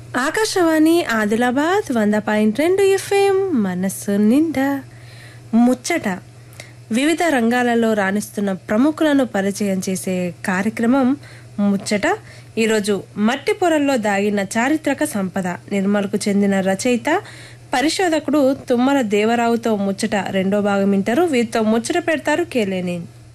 ఆకాశవాణి ఆదిలాబాద్ వంద పాయింట్ రెండు ఎఫ్ఎం మనస్సు నిండా ముచ్చట వివిధ రంగాలలో రాణిస్తున్న ప్రముఖులను పరిచయం చేసే కార్యక్రమం ముచ్చట ఈరోజు మట్టి పొరల్లో దాగిన చారిత్రక సంపద నిర్మల్కు చెందిన రచయిత పరిశోధకుడు తుమ్మల దేవరావుతో ముచ్చట రెండో భాగం వింటారు వీరితో ముచ్చట పెడతారు కేలేని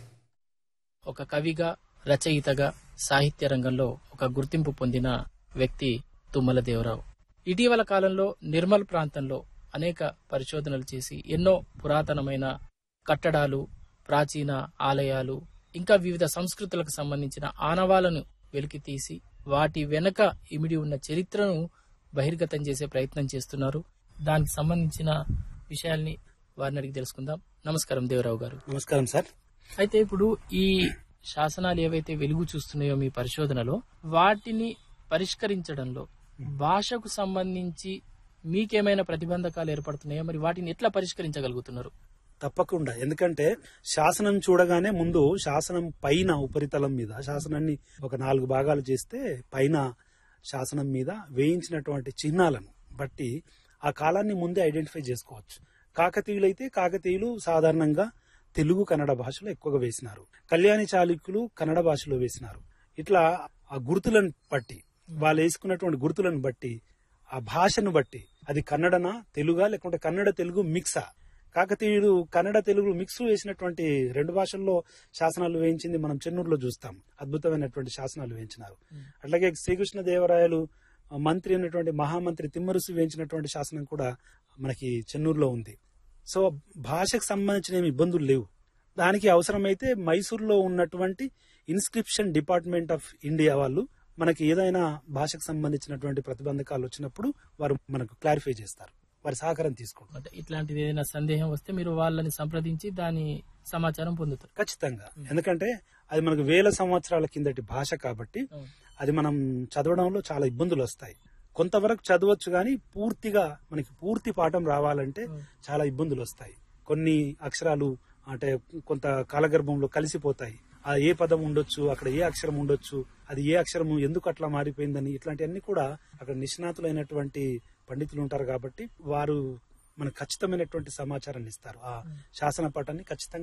ఒక కవిగా రచయితగా సాహిత్య రంగంలో ఒక గుర్తింపు పొందిన వ్యక్తి తుమ్మల దేవరావు ఇటీవల కాలంలో నిర్మల్ ప్రాంతంలో అనేక పరిశోధనలు చేసి ఎన్నో పురాతనమైన కట్టడాలు ప్రాచీన ఆలయాలు ఇంకా వివిధ సంస్కృతులకు సంబంధించిన ఆనవాలను వెలికితీసి వాటి వెనక ఇమిడి ఉన్న చరిత్రను బహిర్గతం చేసే ప్రయత్నం చేస్తున్నారు దానికి సంబంధించిన విషయాల్ని వారిని అడిగి తెలుసుకుందాం నమస్కారం దేవరావు గారు నమస్కారం సార్ అయితే ఇప్పుడు ఈ శాసనాలు ఏవైతే వెలుగు చూస్తున్నాయో మీ పరిశోధనలో వాటిని పరిష్కరించడంలో భాషకు సంబంధించి మీకేమైనా ప్రతిబంధకాలు ఏర్పడుతున్నాయో మరి వాటిని ఎట్లా పరిష్కరించగలుగుతున్నారు తప్పకుండా ఎందుకంటే శాసనం చూడగానే ముందు శాసనం పైన ఉపరితలం మీద శాసనాన్ని ఒక నాలుగు భాగాలు చేస్తే పైన శాసనం మీద వేయించినటువంటి చిహ్నాలను బట్టి ఆ కాలాన్ని ముందే ఐడెంటిఫై చేసుకోవచ్చు కాకతీయులైతే కాకతీయులు సాధారణంగా తెలుగు కన్నడ భాషలో ఎక్కువగా వేసినారు కళ్యాణి చాళుక్యులు కన్నడ భాషలో వేసినారు ఇట్లా ఆ గుర్తులను బట్టి వాళ్ళు వేసుకున్నటువంటి గుర్తులను బట్టి ఆ భాషను బట్టి అది కన్నడనా తెలుగా లేకుంటే కన్నడ తెలుగు మిక్సా కాకతీయులు కన్నడ తెలుగు మిక్స్ వేసినటువంటి రెండు భాషల్లో శాసనాలు వేయించింది మనం చెన్నూరులో చూస్తాం అద్భుతమైనటువంటి శాసనాలు వేయించినారు అట్లాగే శ్రీకృష్ణ దేవరాయలు మంత్రి అయినటువంటి మహామంత్రి తిమ్మరుసు వేయించినటువంటి శాసనం కూడా మనకి చెన్నూరులో ఉంది సో భాషకు సంబంధించిన ఏమి ఇబ్బందులు లేవు దానికి అవసరమైతే మైసూర్లో ఉన్నటువంటి ఇన్స్క్రిప్షన్ డిపార్ట్మెంట్ ఆఫ్ ఇండియా వాళ్ళు మనకి ఏదైనా భాషకు సంబంధించినటువంటి ప్రతిబంధకాలు వచ్చినప్పుడు వారు మనకు క్లారిఫై చేస్తారు వారి సహకారం తీసుకుంటారు అంటే ఇట్లాంటిది ఏదైనా సందేహం వస్తే మీరు వాళ్ళని సంప్రదించి దాని సమాచారం పొందుతారు ఖచ్చితంగా ఎందుకంటే అది మనకు వేల సంవత్సరాల కిందటి భాష కాబట్టి అది మనం చదవడంలో చాలా ఇబ్బందులు వస్తాయి కొంతవరకు చదవచ్చు కానీ పూర్తిగా మనకి పూర్తి పాఠం రావాలంటే చాలా ఇబ్బందులు వస్తాయి కొన్ని అక్షరాలు అంటే కొంత కాలగర్భంలో కలిసిపోతాయి ఆ ఏ పదం ఉండొచ్చు అక్కడ ఏ అక్షరం ఉండొచ్చు అది ఏ అక్షరం ఎందుకు అట్లా మారిపోయిందని ఇట్లాంటివన్నీ కూడా అక్కడ నిష్ణాతులైనటువంటి పండితులు ఉంటారు కాబట్టి వారు మనకు ఖచ్చితమైనటువంటి సమాచారాన్ని ఇస్తారు ఆ శాసన పాఠాన్ని ఖచ్చితంగా